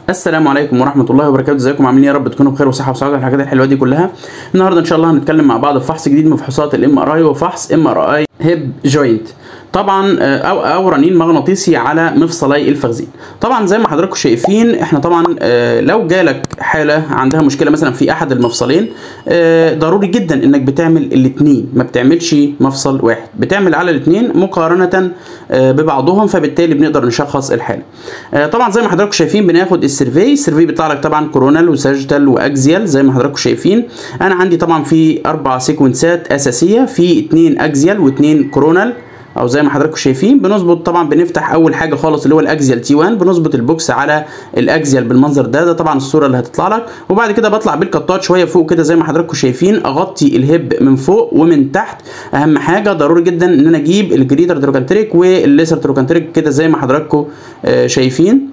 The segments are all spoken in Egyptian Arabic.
السلام عليكم ورحمه الله وبركاته ازيكم عاملين يا رب تكونوا بخير وصحه وسعاده الحاجات الحلوه دي كلها النهارده ان شاء الله هنتكلم مع بعض في فحص جديد من فحوصات الام ار اي وفحص ام ار اي هيب جوينت طبعا آه، او او رنين مغناطيسي على مفصلي الفخذين طبعا زي ما حضراتكم شايفين احنا طبعا آه، لو جالك حاله عندها مشكله مثلا في احد المفصلين آه، ضروري جدا انك بتعمل الاثنين ما بتعملش مفصل واحد بتعمل على الاثنين مقارنه آه، ببعضهم فبالتالي بنقدر نشخص الحاله آه، طبعا زي ما حضراتكم شايفين بناخد السيرفي السيرفي بيطلع لك طبعا كورونال وساجيتال واكزيال زي ما حضراتكم شايفين انا عندي طبعا في اربع سيكونسات اساسيه في اثنين اكزيال واثنين كورونال او زي ما حضراتكم شايفين بنظبط طبعا بنفتح اول حاجه خالص اللي هو الاكزيال تي 1 بنظبط البوكس على الاكزيال بالمنظر ده ده طبعا الصوره اللي هتطلع لك وبعد كده بطلع بالقطات شويه فوق كده زي ما حضراتكم شايفين اغطي الهب من فوق ومن تحت اهم حاجه ضروري جدا ان انا اجيب الجريتر تروكانتريك والليسر تروكانتريك كده زي ما حضراتكم آه، شايفين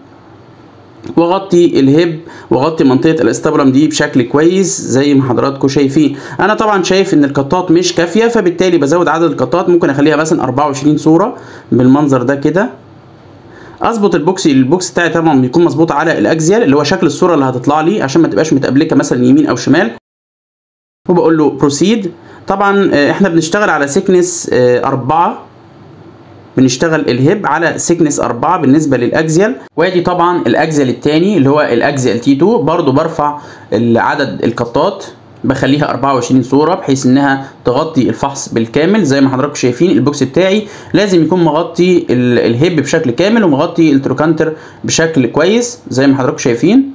واغطي الهب واغطي منطقه الاستابرم دي بشكل كويس زي ما حضراتكم شايفين انا طبعا شايف ان القطات مش كافيه فبالتالي بزود عدد القطات ممكن اخليها مثلا 24 صوره بالمنظر ده كده اظبط البوكس البوكس بتاعي طبعا بيكون مظبوط على الاكزيال اللي هو شكل الصوره اللي هتطلع لي عشان ما تبقاش متقبلكه مثلا يمين او شمال وبقول له بروسيد طبعا آه، احنا بنشتغل على سيكنس أربعة بنشتغل الهب على سيكنس 4 بالنسبه للاكزيال وادي طبعا الاكزيال الثاني اللي هو الاكزيال تي 2 برضو برفع عدد القطات بخليها 24 صوره بحيث انها تغطي الفحص بالكامل زي ما حضراتكم شايفين البوكس بتاعي لازم يكون مغطي ال- الهب بشكل كامل ومغطي التروكانتر بشكل كويس زي ما حضراتكم شايفين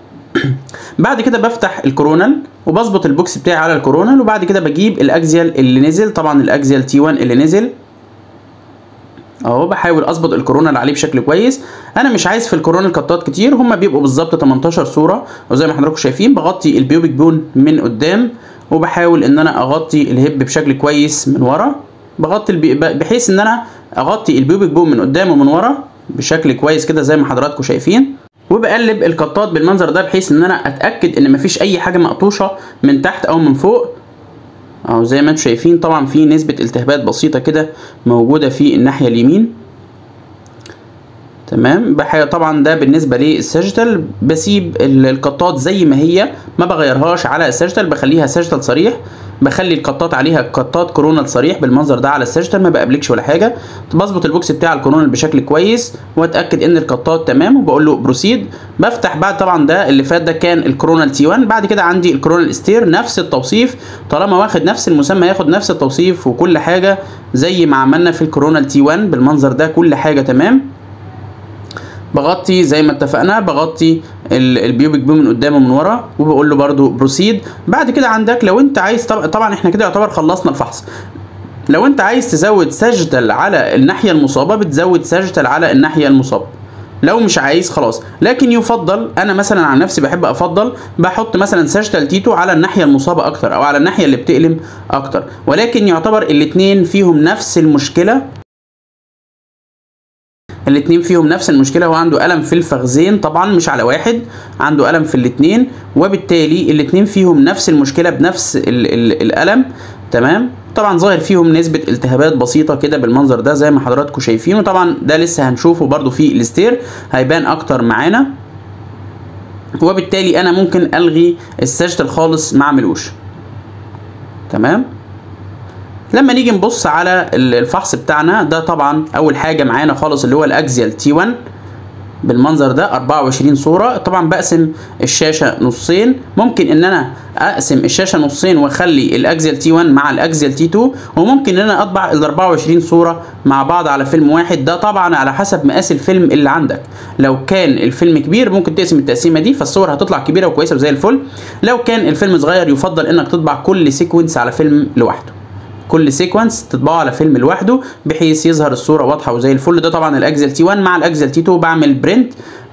بعد كده بفتح الكورونال وبظبط البوكس بتاعي على الكورونال وبعد كده بجيب الاكزيال اللي نزل طبعا الاكزيال تي 1 اللي نزل اهو بحاول اظبط الكورونا اللي عليه بشكل كويس انا مش عايز في الكورونا القطات كتير هم بيبقوا بالظبط 18 صوره وزي ما حضراتكم شايفين بغطي البيوبيك بون من قدام وبحاول ان انا اغطي الهب بشكل كويس من ورا بغطي البي... بحيث ان انا اغطي البيوبيك بون من قدام ومن ورا بشكل كويس كده زي ما حضراتكم شايفين وبقلب القطات بالمنظر ده بحيث ان انا اتاكد ان مفيش اي حاجه مقطوشه من تحت او من فوق اهو زي ما انتم شايفين طبعا في نسبة التهابات بسيطة كده موجودة في الناحية اليمين تمام بحاجة طبعا ده بالنسبة للساجيتال بسيب ال- القطات زي ما هي ما بغيرهاش على الساجيتال بخليها ساجيتال صريح بخلي القطات عليها قطات كورونال صريح بالمنظر ده على الساجيتال ما بقابلكش ولا حاجه بظبط البوكس بتاع الكورونال بشكل كويس واتاكد ان القطات تمام وبقول له بروسيد بفتح بعد طبعا ده اللي فات ده كان الكورونال تي 1 بعد كده عندي الكورونال ستير نفس التوصيف طالما واخد نفس المسمى ياخد نفس التوصيف وكل حاجه زي ما عملنا في الكورونال تي 1 بالمنظر ده كل حاجه تمام بغطي زي ما اتفقنا بغطي ال- البيوبيك بون من قدام ومن ورا وبقول له برده بروسيد بعد كده عندك لو انت عايز طب- طبعا احنا كده يعتبر خلصنا الفحص لو انت عايز تزود ساجيتال على الناحيه المصابه بتزود ساجيتال على الناحيه المصابه لو مش عايز خلاص لكن يفضل انا مثلا عن نفسي بحب افضل بحط مثلا ساجيتال تيتو على الناحيه المصابه اكتر او على الناحيه اللي بتألم اكتر ولكن يعتبر الاتنين فيهم نفس المشكله الاتنين فيهم نفس المشكلة هو عنده ألم في الفخذين طبعا مش على واحد عنده ألم في الاتنين وبالتالي الاتنين فيهم نفس المشكلة بنفس ال ال الألم تمام طبعا ظاهر فيهم نسبة التهابات بسيطة كده بالمنظر ده زي ما حضراتكم شايفين وطبعا ده لسه هنشوفه برضو في الستير هيبان أكتر معانا وبالتالي أنا ممكن ألغي الساجيتال خالص ما اعملوش تمام لما نيجي نبص على ال- الفحص بتاعنا ده طبعا اول حاجه معانا خالص اللي هو الاكزيال تي 1 بالمنظر ده 24 صوره طبعا بقسم الشاشه نصين ممكن ان انا اقسم الشاشه نصين واخلي الاكزيال تي 1 مع الاكزيال تي 2 وممكن ان انا اطبع ال 24 صوره مع بعض على فيلم واحد ده طبعا على حسب مقاس الفيلم اللي عندك لو كان الفيلم كبير ممكن تقسم التقسيمه دي فالصور هتطلع كبيره وكويسه وزي الفل لو كان الفيلم صغير يفضل انك تطبع كل سيكونس على فيلم لوحده كل سيكونس تطبعه على فيلم لوحده بحيث يظهر الصوره واضحه وزي الفل ده طبعا الاكزل تي 1 مع الاكزل تي 2 بعمل برنت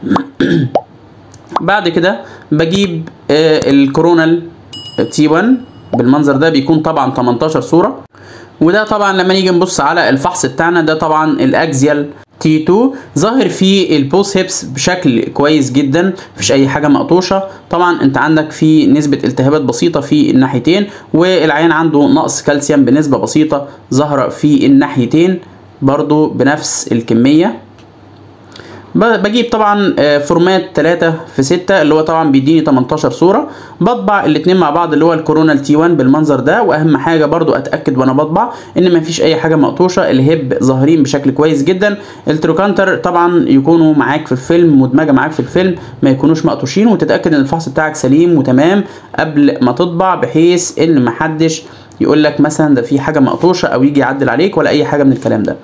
بعد كده بجيب آه الكورونال تي 1 بالمنظر ده بيكون طبعا 18 صوره وده طبعا لما نيجي نبص على الفحص بتاعنا ده طبعا الاكزيال تي 2 ظاهر فيه البوست هيبس بشكل كويس جدا مفيش اي حاجه مقطوشه طبعا انت عندك في نسبه التهابات بسيطه في الناحيتين والعيان عنده نقص كالسيوم بنسبه بسيطه ظاهره في الناحيتين برضو بنفس الكميه ب- بجيب طبعا آه، فورمات 3 في 6 اللي هو طبعا بيديني 18 صوره بطبع الاثنين مع بعض اللي هو الكورونا تي 1 بالمنظر ده واهم حاجه برضو اتاكد وانا بطبع ان مفيش اي حاجه مقطوشه الهب ظاهرين بشكل كويس جدا التروكانتر طبعا يكونوا معاك في الفيلم مدمجه معاك في الفيلم ما يكونوش مقطوشين وتتاكد ان الفحص بتاعك سليم وتمام قبل ما تطبع بحيث ان محدش يقول لك مثلا ده في حاجه مقطوشه او يجي يعدل عليك ولا اي حاجه من الكلام ده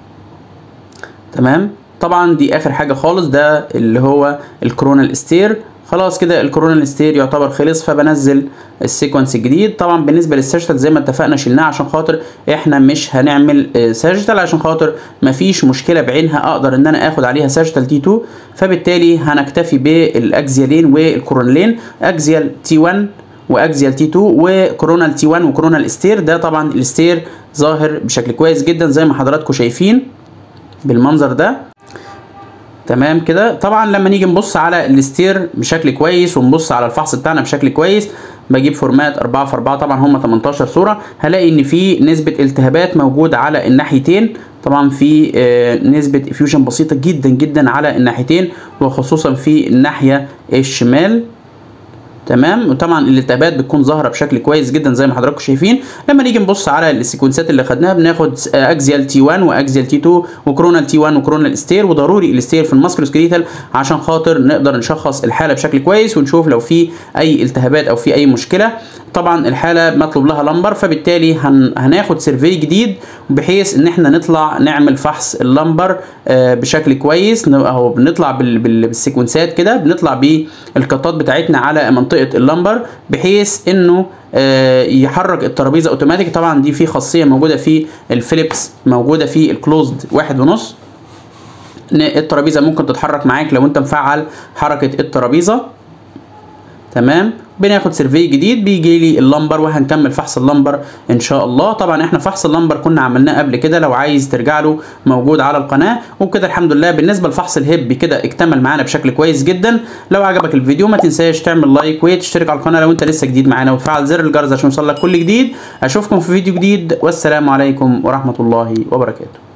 تمام طبعا دي اخر حاجه خالص ده اللي هو الكورونال استير خلاص كده الكورونال ستير يعتبر خلص فبنزل السيكونس الجديد طبعا بالنسبه للسيرجيتال زي ما اتفقنا شلناه عشان خاطر احنا مش هنعمل سيرجيتال عشان خاطر مفيش مشكله بعينها اقدر ان انا اخد عليها سيرجيتال تي 2 فبالتالي هنكتفي بالاكزيالين والكورونالين اكزيال تي 1 واكزيال تي 2 وكورونال تي 1 وكورونال استير ده طبعا الستير ظاهر بشكل كويس جدا زي ما حضراتكم شايفين بالمنظر ده تمام كده طبعا لما نيجي نبص على الستير بشكل كويس ونبص على الفحص بتاعنا بشكل كويس بجيب فورمات 4 في 4 طبعا هم 18 صوره هلاقي ان في نسبه التهابات موجوده على الناحيتين طبعا في آه، نسبه افيوجن بسيطه جدا جدا على الناحيتين وخصوصا في الناحيه الشمال تمام وطبعا الالتهابات بتكون ظاهره بشكل كويس جدا زي ما حضراتكم شايفين لما نيجي نبص على السيكونسات اللي خدناها بناخد اكزيال تي 1 واكزيال تي 2 وكرونال تي 1 وكرونال ستير وضروري الستير في الماسكروسكريتال عشان خاطر نقدر نشخص الحاله بشكل كويس ونشوف لو في اي التهابات او في اي مشكله طبعا الحاله مطلوب لها لمبر فبالتالي هن هناخد سيرفي جديد بحيث ان احنا نطلع نعمل فحص اللمبر آه، بشكل كويس ن- اهو بنطلع بال- بال- بالسيكونسات كده بنطلع بالقطات بتاعتنا على منطقه اللمبر بحيث انه آه، يحرك الترابيزه اوتوماتيك طبعا دي في خاصيه موجوده في الفيليبس موجوده في الكلوزد واحد ونص ان الترابيزه ممكن تتحرك معاك لو انت مفعل حركه الترابيزه تمام بناخد سيرفي جديد بيجي لي اللمبر وهنكمل فحص اللمبر ان شاء الله طبعا احنا فحص اللمبر كنا عملناه قبل كده لو عايز ترجع له موجود على القناه وبكده الحمد لله بالنسبه لفحص الهب كده اكتمل معانا بشكل كويس جدا لو عجبك الفيديو ما تنساش تعمل لايك وتشترك على القناه لو انت لسه جديد معانا وتفعل زر الجرس عشان يوصلك كل جديد اشوفكم في فيديو جديد والسلام عليكم ورحمه الله وبركاته